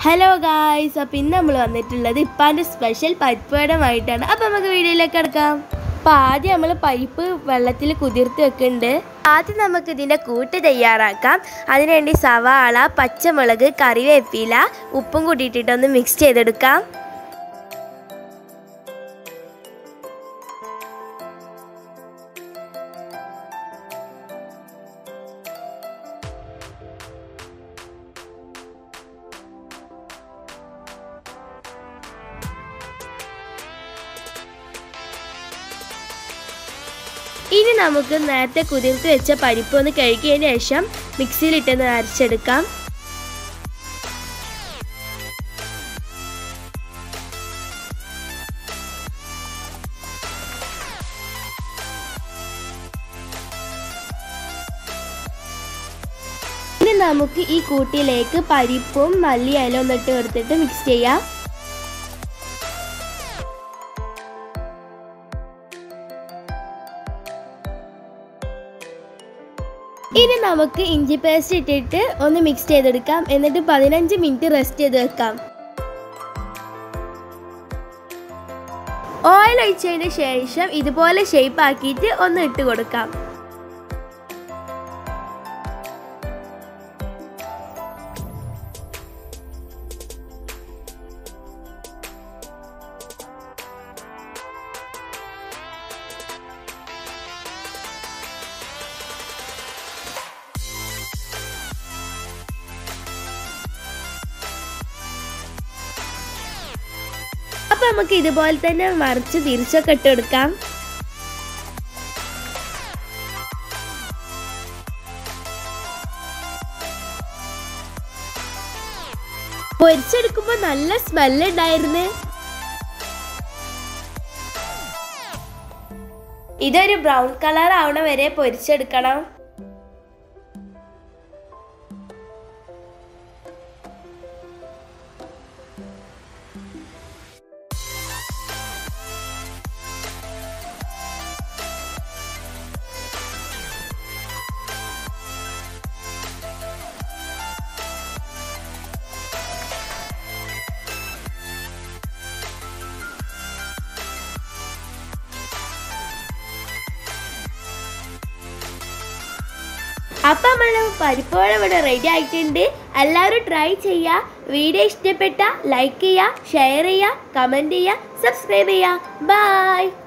hello guys അപ്പോൾ ഇന്ന് നമ്മൾ വന്നിട്ടുള്ളത് ഇപ്പാൻ്റെ സ്പെഷ്യൽ പരിപ്പുവടമായിട്ടാണ് അപ്പോൾ നമുക്ക് വീഡിയോയിലേക്ക് കിടക്കാം അപ്പോൾ ആദ്യം നമ്മൾ പരിപ്പ് വെള്ളത്തിൽ കുതിർത്ത് വെക്കുന്നുണ്ട് ആദ്യം നമുക്ക് ഇതിൻ്റെ കൂട്ട് തയ്യാറാക്കാം അതിനുവേണ്ടി സവാള പച്ചമുളക് കറിവേപ്പില ഉപ്പും കൂട്ടിയിട്ടിട്ടൊന്ന് മിക്സ് ചെയ്തെടുക്കാം ഇനി നമുക്ക് നേരത്തെ കുതിർത്ത് വെച്ച പരിപ്പ് ഒന്ന് കഴുകിയതിന് ശേഷം മിക്സിയിലിട്ടൊന്ന് അരച്ചെടുക്കാം ഇനി നമുക്ക് ഈ കൂട്ടിലേക്ക് പരിപ്പും മല്ലിയിലും ഒന്നിട്ട് എടുത്തിട്ട് മിക്സ് ചെയ്യാം ഇനി നമുക്ക് ഇഞ്ചി പേസ്റ്റ് ഇട്ടിട്ട് ഒന്ന് മിക്സ് ചെയ്തെടുക്കാം എന്നിട്ട് പതിനഞ്ച് മിനിറ്റ് റെസ്റ്റ് ചെയ്ത് വെക്കാം ഓയിൽ ഒഴിച്ചതിന് ശേഷം ഇതുപോലെ ഷേപ്പ് ആക്കിയിട്ട് ഒന്ന് ഇട്ട് കൊടുക്കാം അപ്പൊ നമുക്ക് ഇതുപോലെ തന്നെ മറിച്ച് തിരിച്ചൊക്കെ ഇട്ടെടുക്കാം പൊരിച്ചെടുക്കുമ്പോ നല്ല സ്മെല്ല് ഉണ്ടായിരുന്നു ഇതൊരു ബ്രൗൺ കളർ ആവണ വരെ പൊരിച്ചെടുക്കണം അപ്പം നമ്മൾ പരിപ്പോടെ ഇവിടെ റെഡി ആയിട്ടുണ്ട് എല്ലാവരും ട്രൈ ചെയ്യുക വീഡിയോ ഇഷ്ടപ്പെട്ട ലൈക്ക് ചെയ്യുക ഷെയർ ചെയ്യുക കമൻറ്റ് ചെയ്യുക സബ്സ്ക്രൈബ് ചെയ്യുക ബൈ